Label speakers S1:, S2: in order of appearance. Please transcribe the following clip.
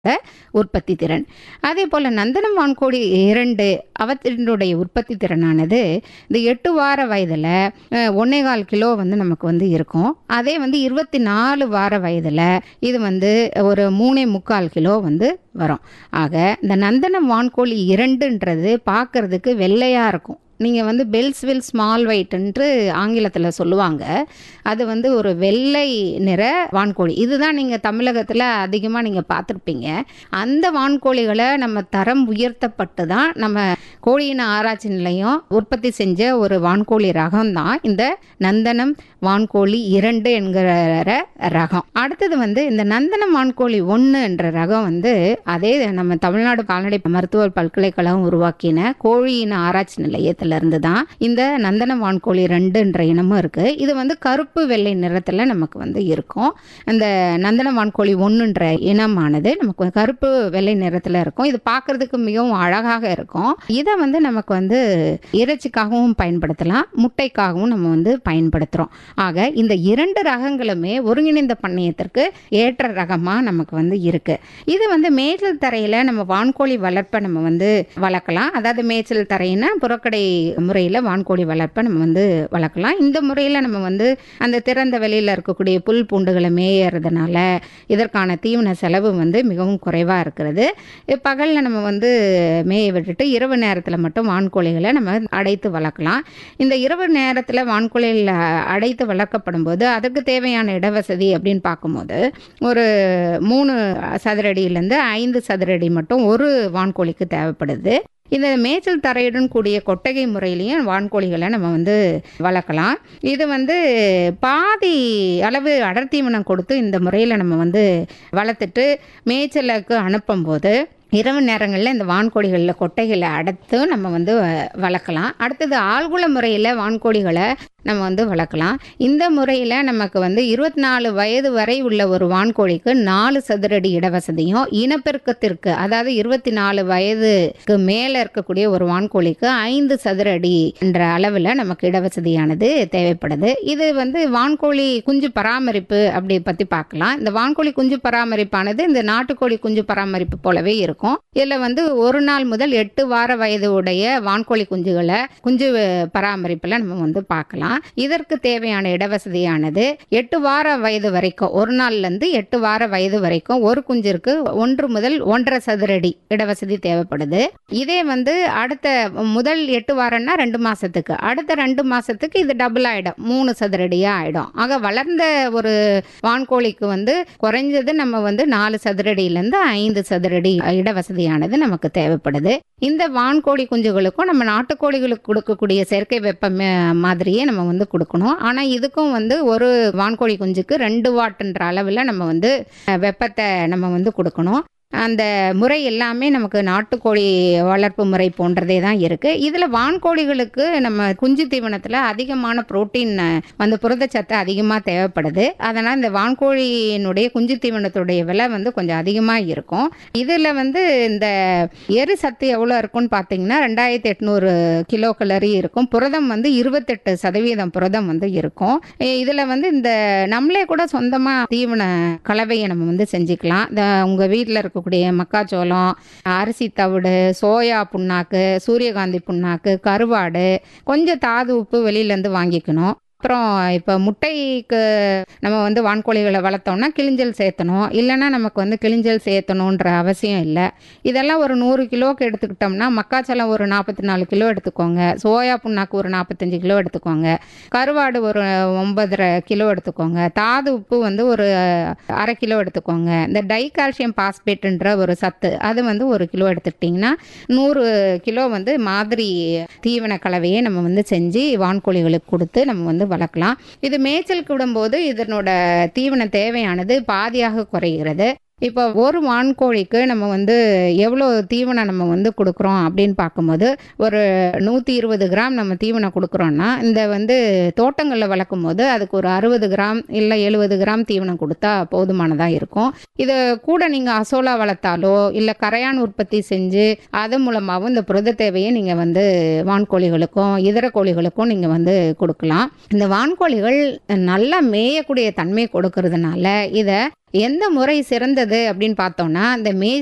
S1: உற்பத்தி திறன் அதே போல் நந்தனம் வான்கோழி இரண்டு அவற்றினுடைய உற்பத்தி திறனானது இந்த எட்டு வார வயதில் ஒன்னே கால் கிலோ வந்து நமக்கு வந்து இருக்கும் அதே வந்து இருபத்தி நாலு வார வயதில் இது வந்து ஒரு மூணே முக்கால் கிலோ வந்து வரும் ஆக இந்த நந்தனம் வான்கோழி இரண்டுன்றது பார்க்கறதுக்கு வெள்ளையாக இருக்கும் நீங்கள் வந்து பெல்ஸ்வில் ஸ்மால் ஒயிட்ன்ட்டு ஆங்கிலத்தில் சொல்லுவாங்க அது வந்து ஒரு வெள்ளை நிற வான்கோழி இதுதான் நீங்கள் தமிழகத்தில் அதிகமாக நீங்கள் பார்த்துருப்பீங்க அந்த வான்கோழிகளை நம்ம தரம் உயர்த்தப்பட்டு தான் நம்ம கோழியின ஆராய்ச்சி நிலையம் உற்பத்தி செஞ்ச ஒரு வான்கோழி ரகம் தான் இந்த நந்தனம் வான்கோழி இரண்டு என்கிற ரகம் அடுத்தது வந்து இந்த நந்தனம் வான்கோழி ஒன்று என்ற ரகம் வந்து அதே நம்ம தமிழ்நாடு கால்நடை மருத்துவ பல்கலைக்கழகம் உருவாக்கின கோழியின ஆராய்ச்சி நிலையத்தில் இருந்து தான் இந்த நந்தனம் வான்கோழி ரெண்டுன்ற இனமும் இருக்கு இது வந்து கருப்பு வெள்ளை நிறத்தில் நமக்கு வந்து இருக்கும் அந்த நந்தனம் வான்கோழி ஒன்றுன்ற இனமானது நமக்கு கருப்பு வெள்ளை நிறத்தில் இருக்கும் இது பார்க்கறதுக்கு மிகவும் அழகாக இருக்கும் இதை வந்து நமக்கு வந்து இறைச்சிக்காகவும் பயன்படுத்தலாம் முட்டைக்காகவும் நம்ம வந்து பயன்படுத்துகிறோம் ஆக இந்த இரண்டு ரகங்களுமே ஒருங்கிணைந்த பண்ணையத்திற்கு ஏற்ற ரகமாக நமக்கு வந்து இருக்கு இது வந்து மேய்ச்சல் தரையில் நம்ம வான்கோழி வளர்ப்பை நம்ம வந்து வளர்க்கலாம் அதாவது மேய்ச்சல் தரையினா புறக்கடை முறையில் வான்கோழி வளர்ப்பை நம்ம வந்து வளர்க்கலாம் இந்த முறையில் நம்ம வந்து அந்த திறந்த வெளியில் இருக்கக்கூடிய புல் பூண்டுகளை மேயறதுனால இதற்கான தீவன செலவு வந்து மிகவும் குறைவாக இருக்கிறது பகலில் நம்ம வந்து மேய விட்டுட்டு இரவு நேரத்தில் மட்டும் வான்கோழிகளை நம்ம அடைத்து வளர்க்கலாம் இந்த இரவு நேரத்தில் வான்கோழிகள் அடைத்து வளர்க்கப்படும் போது அதுக்கு தேவையான இடவசதி அப்படின்னு பார்க்கும்போது ஒரு மூணு சதுரடியிலேருந்து ஐந்து சதுரடி மட்டும் ஒரு வான்கோழிக்கு தேவைப்படுது இந்த மேய்ச்சல் தரையுடன் கூடிய கொட்டகை முறையிலையும் வான்கோழிகளை நம்ம வந்து வளர்க்கலாம் இது வந்து பாதி அளவு அடர்த்தீவனம் கொடுத்து இந்த முறையில் நம்ம வந்து வளர்த்துட்டு மேய்ச்சலுக்கு அனுப்பும்போது இரவு நேரங்களில் இந்த வான்கோழிகளில் கொட்டைகளை அடைத்து நம்ம வந்து வளர்க்கலாம் அடுத்தது ஆழ்குள முறையில் வான்கோழிகளை நம்ம வந்து வளர்க்கலாம் இந்த முறையில் நமக்கு வந்து இருபத்தி நாலு வயது வரை உள்ள ஒரு வான்கோழிக்கு நாலு சதுரடி இடவசதியும் இனப்பெருக்கத்திற்கு அதாவது இருபத்தி நாலு வயதுக்கு மேலே இருக்கக்கூடிய ஒரு வான்கோழிக்கு ஐந்து சதுரடி என்ற அளவில் நமக்கு இடவசதியானது தேவைப்படுது இது வந்து வான்கோழி குஞ்சு பராமரிப்பு அப்படி பற்றி பார்க்கலாம் இந்த வான்கோழி குஞ்சு பராமரிப்பானது இந்த நாட்டுக்கோழி குஞ்சு பராமரிப்பு போலவே இருக்கும் இதில் வந்து ஒரு நாள் முதல் எட்டு வார வயது உடைய வான்கோழி குஞ்சுகளை குஞ்சு பராமரிப்பில் நம்ம வந்து பார்க்கலாம் இதற்கு தேவையான இடவசதியானது எட்டு வார வயது வரைக்கும் ஒரு நாள்லேருந்து எட்டு வார வயது வரைக்கும் ஒரு குஞ்சிற்கு ஒன்று முதல் ஒன்றரை சதுரடி இடவசதி தேவைப்படுது இதே வந்து அடுத்த முதல் எட்டு வாரம்னா ரெண்டு மாசத்துக்கு அடுத்த ரெண்டு மாசத்துக்கு இது டபுள் ஆயிடும் மூணு சதுரடியா ஆயிடும் ஆக வளர்ந்த ஒரு வான்கோழிக்கு வந்து குறைஞ்சது நம்ம வந்து நாலு சதுரடியிலேருந்து ஐந்து சதுரடி இடவசதியானது நமக்கு தேவைப்படுது இந்த வான்கோழி குஞ்சுகளுக்கும் நம்ம நாட்டுக்கோழிகளுக்கு கொடுக்கக்கூடிய செயற்கை வெப்பம் மாதிரியே நம்ம வந்து கொடுக்கணும் ஆனால் இதுக்கும் வந்து ஒரு வான்கோழி குஞ்சுக்கு ரெண்டு வாட்டுன்ற அளவில் நம்ம வந்து வெப்பத்தை நம்ம வந்து கொடுக்கணும் அந்த முறை எல்லாமே நமக்கு நாட்டுக்கோழி வளர்ப்பு முறை போன்றதே தான் இருக்குது இதில் வான்கோழிகளுக்கு நம்ம குஞ்சு தீவனத்தில் அதிகமான புரோட்டீன் வந்து புரதச்சத்து அதிகமாக தேவைப்படுது அதனால் இந்த வான்கோழியினுடைய குஞ்சு தீவனத்துடைய விலை வந்து கொஞ்சம் அதிகமாக இருக்கும் இதில் வந்து இந்த எரு சத்து எவ்வளோ இருக்கும்னு பார்த்தீங்கன்னா ரெண்டாயிரத்தி எட்நூறு கிலோ கலரி இருக்கும் புரதம் வந்து இருபத்தெட்டு சதவீதம் புரதம் வந்து இருக்கும் இதில் வந்து இந்த நம்மளே கூட சொந்தமாக தீவன கலவையை நம்ம வந்து செஞ்சுக்கலாம் இந்த உங்கள் வீட்டில் இருக்க இருக்கக்கூடிய மக்காச்சோளம் அரிசி தவிடு சோயா புண்ணாக்கு சூரியகாந்தி புண்ணாக்கு கருவாடு கொஞ்சம் தாது உப்பு வெளியிலேருந்து வாங்கிக்கணும் அப்புறம் இப்போ முட்டைக்கு நம்ம வந்து வான்கோழிகளை வளர்த்தோம்னா கிளிஞ்சல் சேர்த்தணும் இல்லைன்னா நமக்கு வந்து கிளிஞ்சல் சேர்த்தணுன்ற அவசியம் இல்லை இதெல்லாம் ஒரு நூறு கிலோவுக்கு எடுத்துக்கிட்டோம்னா மக்காச்சோளம் ஒரு நாற்பத்தி நாலு கிலோ எடுத்துக்கோங்க சோயா புண்ணாக்கு ஒரு நாற்பத்தஞ்சு கிலோ எடுத்துக்கோங்க கருவாடு ஒரு ஒன்பதரை கிலோ எடுத்துக்கோங்க தாது உப்பு வந்து ஒரு அரை கிலோ எடுத்துக்கோங்க இந்த டை கால்சியம் பாஸ்பேட்டுன்ற ஒரு சத்து அது வந்து ஒரு கிலோ எடுத்துக்கிட்டிங்கன்னா நூறு கிலோ வந்து மாதிரி தீவன கலவையை நம்ம வந்து செஞ்சு வான்கோழிகளுக்கு கொடுத்து நம்ம வந்து வளர்க்கலாம் இது மேய்ச்சலுக்கு விடும்போது இதனோட தீவன தேவையானது பாதியாக குறைகிறது இப்போ ஒரு வான்கோழிக்கு நம்ம வந்து எவ்வளோ தீவனம் நம்ம வந்து கொடுக்குறோம் அப்படின்னு பார்க்கும்போது ஒரு நூற்றி இருபது கிராம் நம்ம தீவனம் கொடுக்குறோன்னா இந்த வந்து தோட்டங்களில் வளர்க்கும் போது அதுக்கு ஒரு அறுபது கிராம் இல்லை எழுபது கிராம் தீவனம் கொடுத்தா போதுமானதாக இருக்கும் இது கூட நீங்கள் அசோலா வளர்த்தாலோ இல்லை கரையான் உற்பத்தி செஞ்சு அது மூலமாகவும் இந்த புரத தேவையை நீங்கள் வந்து வான்கோழிகளுக்கும் இதர கோழிகளுக்கும் நீங்கள் வந்து கொடுக்கலாம் இந்த வான்கோழிகள் நல்லா மேயக்கூடிய தன்மை கொடுக்கறதுனால இதை எந்த முறை சிறந்தது அப்படின்னு பார்த்தோம்னா இந்த மே